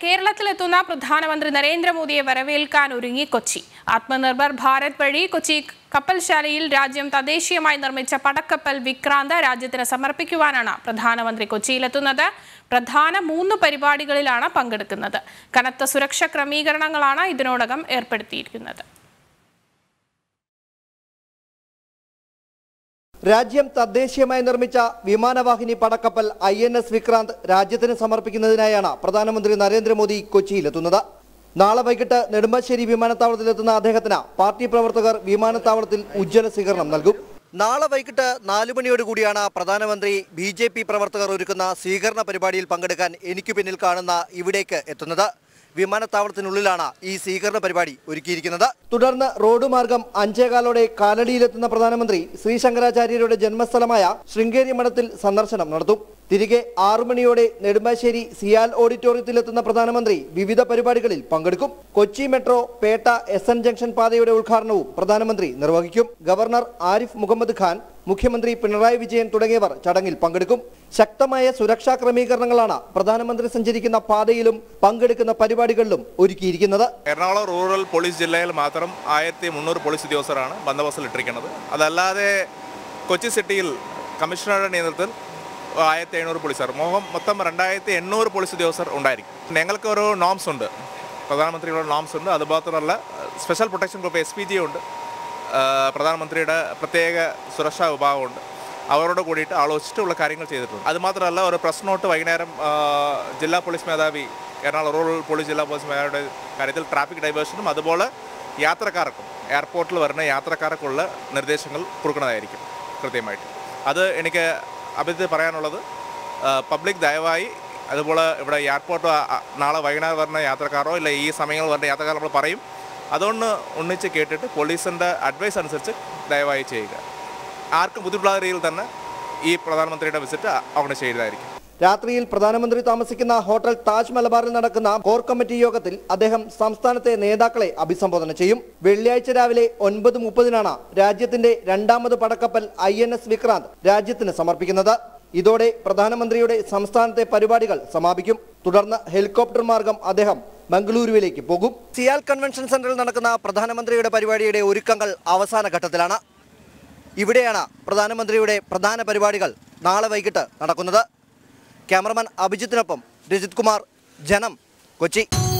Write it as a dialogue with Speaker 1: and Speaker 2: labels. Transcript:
Speaker 1: കേരളത്തിലെത്തുന്ന പ്രധാനമന്ത്രി നരേന്ദ്രമോദിയെ വരവേൽക്കാൻ ഒരുങ്ങി കൊച്ചി ആത്മനിർഭർ ഭാരത് വഴി കൊച്ചി കപ്പൽശാലയിൽ രാജ്യം തദ്ദേശീയമായി നിർമ്മിച്ച പടക്കപ്പൽ വിക്രാന്ത് രാജ്യത്തിന് സമർപ്പിക്കുവാനാണ് പ്രധാനമന്ത്രി കൊച്ചിയിലെത്തുന്നത് പ്രധാന മൂന്ന് പരിപാടികളിലാണ് പങ്കെടുക്കുന്നത് കനത്ത സുരക്ഷാ ക്രമീകരണങ്ങളാണ് ഇതിനോടകം ഏർപ്പെടുത്തിയിരിക്കുന്നത്
Speaker 2: രാജ്യം തദ്ദേശീയമായി നിർമ്മിച്ച വിമാനവാഹിനി പടക്കപ്പൽ ഐ എൻ എസ് വിക്രാന്ത് രാജ്യത്തിന് സമർപ്പിക്കുന്നതിനായാണ് പ്രധാനമന്ത്രി നരേന്ദ്രമോദി കൊച്ചിയിലെത്തുന്നത് നാളെ വൈകിട്ട് നെടുമ്പാശ്ശേരി വിമാനത്താവളത്തിലെത്തുന്ന അദ്ദേഹത്തിന് പാർട്ടി പ്രവർത്തകർ വിമാനത്താവളത്തിൽ ഉജ്ജ്വല സ്വീകരണം നൽകും നാളെ വൈകിട്ട് നാലു മണിയോട് കൂടിയാണ് പ്രധാനമന്ത്രി ബി ജെ പി പ്രവർത്തകർ ഒരുക്കുന്ന സ്വീകരണ പരിപാടിയിൽ പങ്കെടുക്കാൻ എനിക്ക് പിന്നിൽ കാണുന്ന ഇവിടേക്ക് എത്തുന്നത് വിമാനത്താവളത്തിനുള്ളിലാണ് ഈ സ്വീകരണ പരിപാടി ഒരുക്കിയിരിക്കുന്നത് തുടർന്ന് റോഡ് മാർഗം അഞ്ചേകാലോടെ കാലടിയിലെത്തുന്ന പ്രധാനമന്ത്രി ശ്രീ ശങ്കരാചാര്യരുടെ ജന്മസ്ഥലമായ ശൃംഗേരി മഠത്തിൽ സന്ദർശനം നടത്തും തിരികെ ആറു മണിയോടെ നെടുമ്പാശ്ശേരി സിയാൽ ഓഡിറ്റോറിയത്തിലെത്തുന്ന പ്രധാനമന്ത്രി വിവിധ പരിപാടികളിൽ പങ്കെടുക്കും Kochi metro Petta S N junction പാതയുടെ ഉദ്ഘാടനവും പ്രധാനമന്ത്രി നിർവഹിക്കും ഗവർണർ ആരിഫ് മുഹമ്മദ് ഖാൻ മുഖ്യമന്ത്രി പിണറായി വിജയൻ തുടങ്ങിയവർ ചടങ്ങിൽ പങ്കെടുക്കും ശക്തമായ സുരക്ഷാ ക്രമീകരണങ്ങളാണ് പ്രധാനമന്ത്രി സഞ്ചരിക്കുന്ന പാതയിലും പങ്കെടുക്കുന്ന പരിപാടികളിലും ഒരുക്കിയിരിക്കുന്നത്
Speaker 3: എറണാകുളം റൂറൽ പോലീസ് ജില്ലയിൽ മാത്രം ആയിരത്തി മുന്നൂറ് പോലീസ് ഉദ്യോഗസ്ഥരാണ് ബന്ദോബസ്തിൽ ഇട്ടിരിക്കുന്നത് അതല്ലാതെ കൊച്ചി സിറ്റിയിൽ കമ്മീഷണറുടെ നേതൃത്വത്തിൽ ആയിരത്തി എണ്ണൂറ് പോലീസുകാർ മോഹം മൊത്തം രണ്ടായിരത്തി എണ്ണൂറ് പോലീസ് ഉദ്യോഗസ്ഥർ ഉണ്ടായിരിക്കും ഞങ്ങൾക്ക് ഒരു നോംസ് ഉണ്ട് പ്രധാനമന്ത്രിയുടെ നോംസ് ഉണ്ട് അതുമാത്രമല്ല special protection group S P G ഉണ്ട് ആ, പ്രധാനമന്ത്രിയുടെ പ്രത്യേക സുരക്ഷാ വിഭാഗമുണ്ട് അവരോട് കൂടിയിട്ട് ആലോചിച്ചിട്ടുള്ള കാര്യങ്ങൾ ചെയ്തിട്ടുണ്ട് അതുമാത്രമല്ല ഒരു പ്രസ് നോട്ട് വൈകുന്നേരം ആ, ജില്ലാ പോലീസ് മേധാവി എറണാകുളം റൂറൽ പോലീസ് ജില്ലാ പോലീസ് മേധാവിയുടെ കാര്യത്തിൽ ട്രാഫിക് ഡൈവേഷനും അതുപോലെ യാത്രക്കാർക്കും എയർപോർട്ടിൽ വരുന്ന യാത്രക്കാർക്കുള്ള നിർദ്ദേശങ്ങൾ കൊടുക്കുന്നതായിരിക്കും കൃത്യമായിട്ട് അത് എനിക്ക് അഭിപ്രായത്തിൽ പറയാനുള്ളത് പബ്ലിക് ദയവായി അതുപോലെ ഇവിടെ എയർപോർട്ട് നാളെ വൈകുന്നേരം വരുന്ന യാത്രക്കാരോ ഇല്ല ഈ സമയങ്ങളിൽ വരുന്ന യാത്രക്കാർ നമ്മൾ പറയും അതുകൊണ്ട് ഒന്നിച്ച് കേട്ടിട്ട് പോലീസിൻ്റെ അഡ്വൈസ് അനുസരിച്ച് ദയവായി ചെയ്യുക ആർക്കും ബുദ്ധിമുട്ടാത്ത രീതിയിൽ തന്നെ ഈ പ്രധാനമന്ത്രിയുടെ വിസിറ്റ് അവിടെ ചെയ്യുന്നതായിരിക്കും
Speaker 2: രാത്രിയിൽ പ്രധാനമന്ത്രി താമസിക്കുന്ന ഹോട്ടൽ താജ് മലബാറിൽ നടക്കുന്ന കോർ കമ്മിറ്റി യോഗത്തിൽ അദ്ദേഹം സംസ്ഥാനത്തെ നേതാക്കളെ അഭിസംബോധന ചെയ്യും വെള്ളിയാഴ്ച രാവിലെ ഒൻപത് മുപ്പതിനാണ് രാജ്യത്തിന്റെ രണ്ടാമത് പടക്കപ്പൽ ഐ എൻ എസ് വിക്രാന്ത് രാജ്യത്തിന് സമർപ്പിക്കുന്നത് ഇതോടെ പ്രധാനമന്ത്രിയുടെ സംസ്ഥാനത്തെ പരിപാടികൾ സമാപിക്കും തുടർന്ന് ഹെലികോപ്റ്റർ മാർഗം അദ്ദേഹം മംഗളൂരുവിലേക്ക് പോകും സിയാൽ കൺവെൻഷൻ സെന്ററിൽ നടക്കുന്ന പ്രധാനമന്ത്രിയുടെ പരിപാടിയുടെ ഒരുക്കങ്ങൾ അവസാന ഘട്ടത്തിലാണ് ഇവിടെയാണ് പ്രധാനമന്ത്രിയുടെ പ്രധാന പരിപാടികൾ നാളെ വൈകിട്ട് നടക്കുന്നത് ക്യാമറമാൻ അഭിജിത്തിനൊപ്പം രജിത് കുമാർ ജനം കൊച്ചി